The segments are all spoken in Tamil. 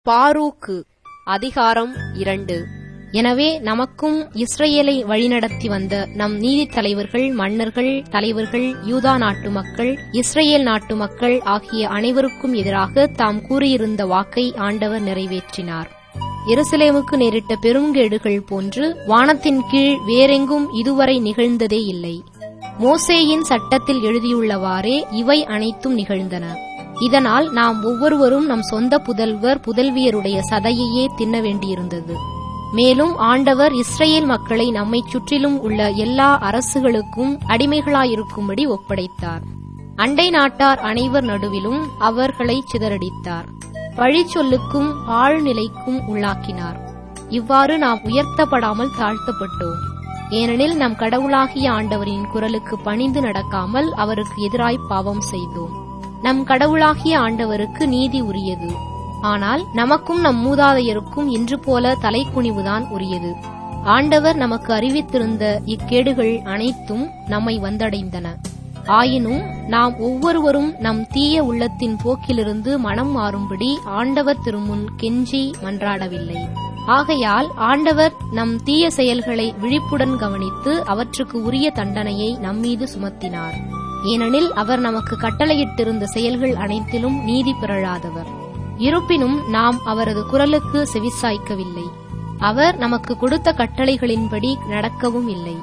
பாரூக்கு அதிகாரம் இரண்டு எனவே நமக்கும் இஸ்ரேலை வழிநடத்தி வந்த நம் நீதித் தலைவர்கள் மன்னர்கள் தலைவர்கள் யூதா நாட்டு மக்கள் இஸ்ரேல் நாட்டு மக்கள் ஆகிய அனைவருக்கும் எதிராக தாம் கூறியிருந்த வாக்கை ஆண்டவர் நிறைவேற்றினார் எருசலேமுக்கு நேரிட்ட பெருங்கேடுகள் போன்று வானத்தின் கீழ் வேறெங்கும் இதுவரை நிகழ்ந்ததே இல்லை மோசேயின் சட்டத்தில் எழுதியுள்ளவாறே இவை அனைத்தும் நிகழ்ந்தன இதனால் நாம் ஒவ்வொருவரும் நம் சொந்த புதல்வர் புதல்வியருடைய சதையையே தின்ன வேண்டியிருந்தது மேலும் ஆண்டவர் இஸ்ரேல் மக்களை நம்மைச் சுற்றிலும் உள்ள எல்லா அரசுகளுக்கும் அடிமைகளாயிருக்கும்படி ஒப்படைத்தார் அண்டை நாட்டார் அனைவர் நடுவிலும் அவர்களை சிதறடித்தார் பழிச்சொல்லுக்கும் ஆழ்நிலைக்கும் உள்ளாக்கினார் இவ்வாறு நாம் உயர்த்தப்படாமல் தாழ்த்தப்பட்டோம் ஏனெனில் நம் கடவுளாகிய ஆண்டவரின் குரலுக்கு பணிந்து நடக்காமல் அவருக்கு எதிராய் பாவம் செய்தோம் நம் கடவுளாகிய ஆண்டவருக்கு நீதி உரியது ஆனால் நமக்கும் நம் மூதாதையருக்கும் இன்று போல தலைக்குனிவுதான் உரியது ஆண்டவர் நமக்கு அறிவித்திருந்த இக்கேடுகள் அனைத்தும் நம்மை வந்தடைந்தன ஆயினும் நாம் ஒவ்வொருவரும் நம் தீய உள்ளத்தின் போக்கிலிருந்து மனம் மாறும்படி ஆண்டவர் திருமுன் கெஞ்சி மன்றாடவில்லை ஆகையால் ஆண்டவர் நம் தீய செயல்களை விழிப்புடன் கவனித்து அவற்றுக்கு உரிய தண்டனையை நம்மீது சுமத்தினார் ஏனெனில் அவர் நமக்கு கட்டளையிட்டிருந்த செயல்கள் அனைத்திலும் நீதி பிறழாதவர் இருப்பினும் நாம் அவரது குரலுக்கு செவிசாய்க்கவில்லை அவர் நமக்கு கொடுத்த கட்டளைகளின்படி நடக்கவும் இல்லை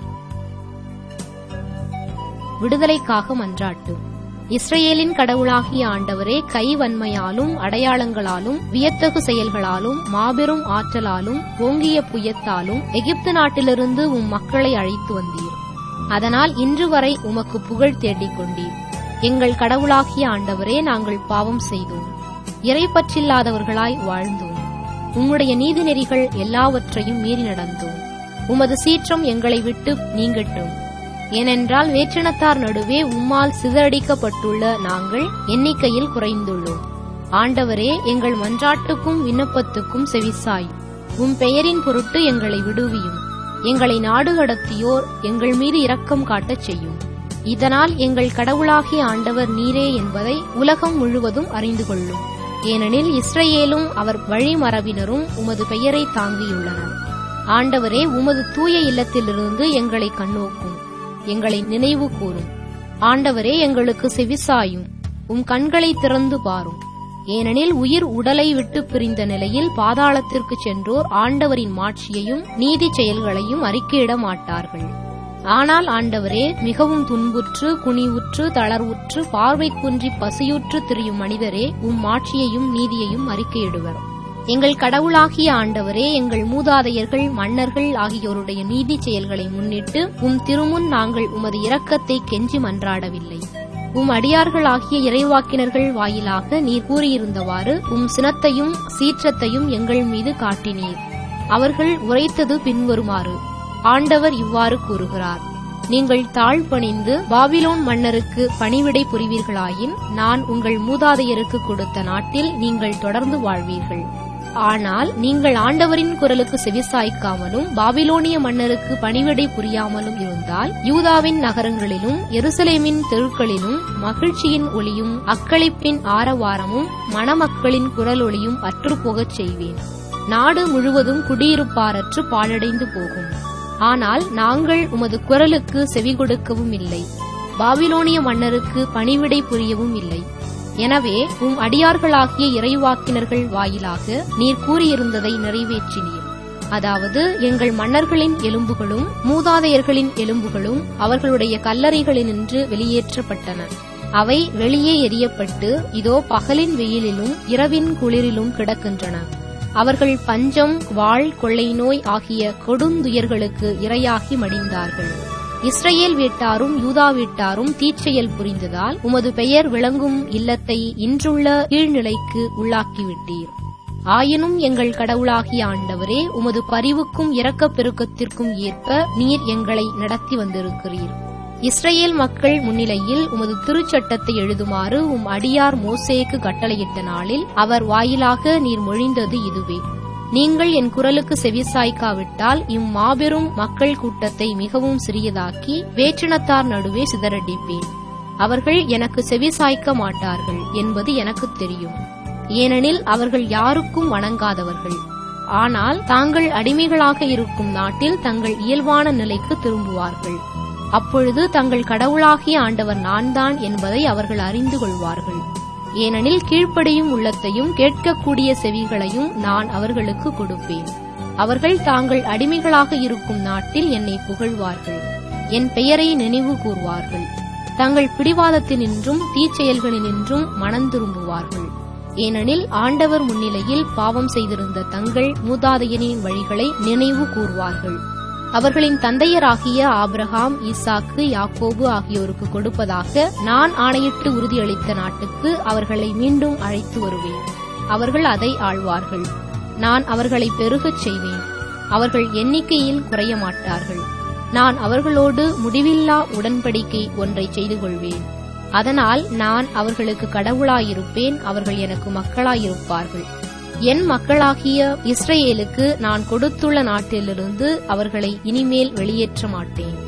விடுதலைக்காக மன்றாட்டு இஸ்ரேலின் கடவுளாகிய ஆண்டவரே கைவன்மையாலும் அடையாளங்களாலும் வியத்தகு செயல்களாலும் மாபெரும் ஆற்றலாலும் ஓங்கிய புயத்தாலும் எகிப்து நாட்டிலிருந்து உம் மக்களை அழைத்து வந்தீர் அதனால் இன்று வரை உமக்கு புகழ் தேடிக் கொண்டீர் எங்கள் கடவுளாகிய ஆண்டவரே நாங்கள் பாவம் செய்தோம் இறைப்பற்றில்லாதவர்களாய் வாழ்ந்தோம் உம்முடைய நீதிநெறிகள் எல்லாவற்றையும் மீறி நடந்தோம் உமது சீற்றம் எங்களை விட்டு நீங்கட்டும் ஏனென்றால் வேற்றினத்தார் நடுவே உம்மால் சிதறடிக்கப்பட்டுள்ள நாங்கள் எண்ணிக்கையில் குறைந்துள்ளோம் ஆண்டவரே எங்கள் மன்றாட்டுக்கும் விண்ணப்பத்துக்கும் செவிசாய் உம் பெயரின் பொருட்டு எங்களை விடுவியும் எங்களை நாடு கடத்தியோர் எங்கள் மீது இரக்கம் காட்டச் செய்யும் இதனால் எங்கள் கடவுளாகிய ஆண்டவர் நீரே என்பதை உலகம் முழுவதும் அறிந்து கொள்ளும் ஏனெனில் இஸ்ரேலும் அவர் வழிமரபினரும் உமது பெயரை தாங்கியுள்ளனர் ஆண்டவரே உமது தூய இல்லத்திலிருந்து எங்களை கண்ணோக்கும் எங்களை நினைவு கூறும் ஆண்டவரே எங்களுக்கு செவிசாயும் உம் கண்களை திறந்து பாரும் ஏனெனில் உயிர் உடலை விட்டு பிரிந்த நிலையில் பாதாளத்திற்கு சென்றோர் ஆண்டவரின் மாட்சியையும் நீதி செயல்களையும் அறிக்கையிட மாட்டார்கள் ஆனால் ஆண்டவரே மிகவும் துன்புற்று குனிவுற்று தளர்வுற்று பார்வை குன்றி பசியுற்று திரியும் மனிதரே உம் மாட்சியையும் நீதியையும் அறிக்கையிடுவர் எங்கள் கடவுளாகிய ஆண்டவரே எங்கள் மூதாதையர்கள் மன்னர்கள் ஆகியோருடைய நீதி செயல்களை முன்னிட்டு உம் திருமுன் நாங்கள் உமது இரக்கத்தை கெஞ்சி மன்றாடவில்லை உம் அடியார்களாகிய இறைவாக்கினர்கள் வாயிலாக நீர் கூறியிருந்தவாறு உம் சினத்தையும் சீற்றத்தையும் எங்கள் மீது காட்டினீர் அவர்கள் உரைத்தது பின்வருமாறு ஆண்டவர் இவ்வாறு கூறுகிறார் நீங்கள் தாழ்பணிந்து பாபிலோன் மன்னருக்கு பணிவிடை புரிவீர்களாயின் நான் உங்கள் மூதாதையருக்கு கொடுத்த நாட்டில் நீங்கள் தொடர்ந்து வாழ்வீர்கள் ஆனால் நீங்கள் ஆண்டவரின் குரலுக்கு செவிசாய்க்காமலும் பாபிலோனிய மன்னருக்கு பணிவிடை புரியாமலும் இருந்தால் யூதாவின் நகரங்களிலும் எருசலேமின் தெருக்களிலும் மகிழ்ச்சியின் ஒளியும் அக்களிப்பின் ஆரவாரமும் மணமக்களின் குரல் ஒளியும் அற்றுப்போகச் செய்வேன் நாடு முழுவதும் குடியிருப்பாரற்று பாழடைந்து போகும் ஆனால் நாங்கள் உமது குரலுக்கு செவி கொடுக்கவும் இல்லை பாபிலோனிய மன்னருக்கு பணிவிடை புரியவும் இல்லை எனவே உம் அடியார்களாகிய இறைவாக்கினர்கள் வாயிலாக நீர் கூறியிருந்ததை நிறைவேற்றினீர் அதாவது எங்கள் மன்னர்களின் எலும்புகளும் மூதாதையர்களின் எலும்புகளும் அவர்களுடைய கல்லறைகளினின்று வெளியேற்றப்பட்டன அவை வெளியே எரியப்பட்டு இதோ பகலின் வெயிலிலும் இரவின் குளிரிலும் கிடக்கின்றன அவர்கள் பஞ்சம் வாழ் கொள்ளை நோய் ஆகிய கொடுந்துயர்களுக்கு இரையாகி மடிந்தார்கள் இஸ்ரேல் வீட்டாரும் யூதா வீட்டாரும் தீச்செயல் புரிந்ததால் உமது பெயர் விளங்கும் இல்லத்தை இன்றுள்ள கீழ்நிலைக்கு உள்ளாக்கிவிட்டீர் ஆயினும் எங்கள் கடவுளாகிய ஆண்டவரே உமது பரிவுக்கும் இரக்கப் பெருக்கத்திற்கும் ஏற்ப நீர் எங்களை நடத்தி வந்திருக்கிறீர் இஸ்ரேல் மக்கள் முன்னிலையில் உமது திருச்சட்டத்தை எழுதுமாறு உம் அடியார் மோசேக்கு கட்டளையிட்ட நாளில் அவர் வாயிலாக நீர் மொழிந்தது இதுவே நீங்கள் என் குரலுக்கு செவிசாய்க்காவிட்டால் இம்மாபெரும் மக்கள் கூட்டத்தை மிகவும் சிறியதாக்கி வேற்றினத்தார் நடுவே சிதறடிப்பேன் அவர்கள் எனக்கு செவிசாய்க்க மாட்டார்கள் என்பது எனக்கு தெரியும் ஏனெனில் அவர்கள் யாருக்கும் வணங்காதவர்கள் ஆனால் தாங்கள் அடிமைகளாக இருக்கும் நாட்டில் தங்கள் இயல்பான நிலைக்கு திரும்புவார்கள் அப்பொழுது தங்கள் கடவுளாகிய ஆண்டவர் நான்தான் என்பதை அவர்கள் அறிந்து கொள்வார்கள் ஏனெனில் கீழ்ப்படியும் உள்ளத்தையும் கேட்கக்கூடிய செவிகளையும் நான் அவர்களுக்கு கொடுப்பேன் அவர்கள் தாங்கள் அடிமைகளாக இருக்கும் நாட்டில் என்னை புகழ்வார்கள் என் பெயரை நினைவு கூர்வார்கள் தங்கள் பிடிவாதத்தினின்றும் தீச்செயல்களினின்றும் மனம் திரும்புவார்கள் ஏனெனில் ஆண்டவர் முன்னிலையில் பாவம் செய்திருந்த தங்கள் மூதாதையரின் வழிகளை நினைவு கூர்வார்கள் அவர்களின் தந்தையராகிய ஆபிரகாம் ஈசாக்கு யாக்கோபு ஆகியோருக்கு கொடுப்பதாக நான் ஆணையிட்டு உறுதியளித்த நாட்டுக்கு அவர்களை மீண்டும் அழைத்து வருவேன் அவர்கள் அதை ஆழ்வார்கள் நான் அவர்களை பெருகச் செய்வேன் அவர்கள் எண்ணிக்கையில் குறைய மாட்டார்கள் நான் அவர்களோடு முடிவில்லா உடன்படிக்கை ஒன்றை செய்து கொள்வேன் அதனால் நான் அவர்களுக்கு கடவுளாயிருப்பேன் அவர்கள் எனக்கு மக்களாயிருப்பார்கள் என் மக்களாகிய இஸ்ரேலுக்கு நான் கொடுத்துள்ள நாட்டிலிருந்து அவர்களை இனிமேல் வெளியேற்ற மாட்டேன்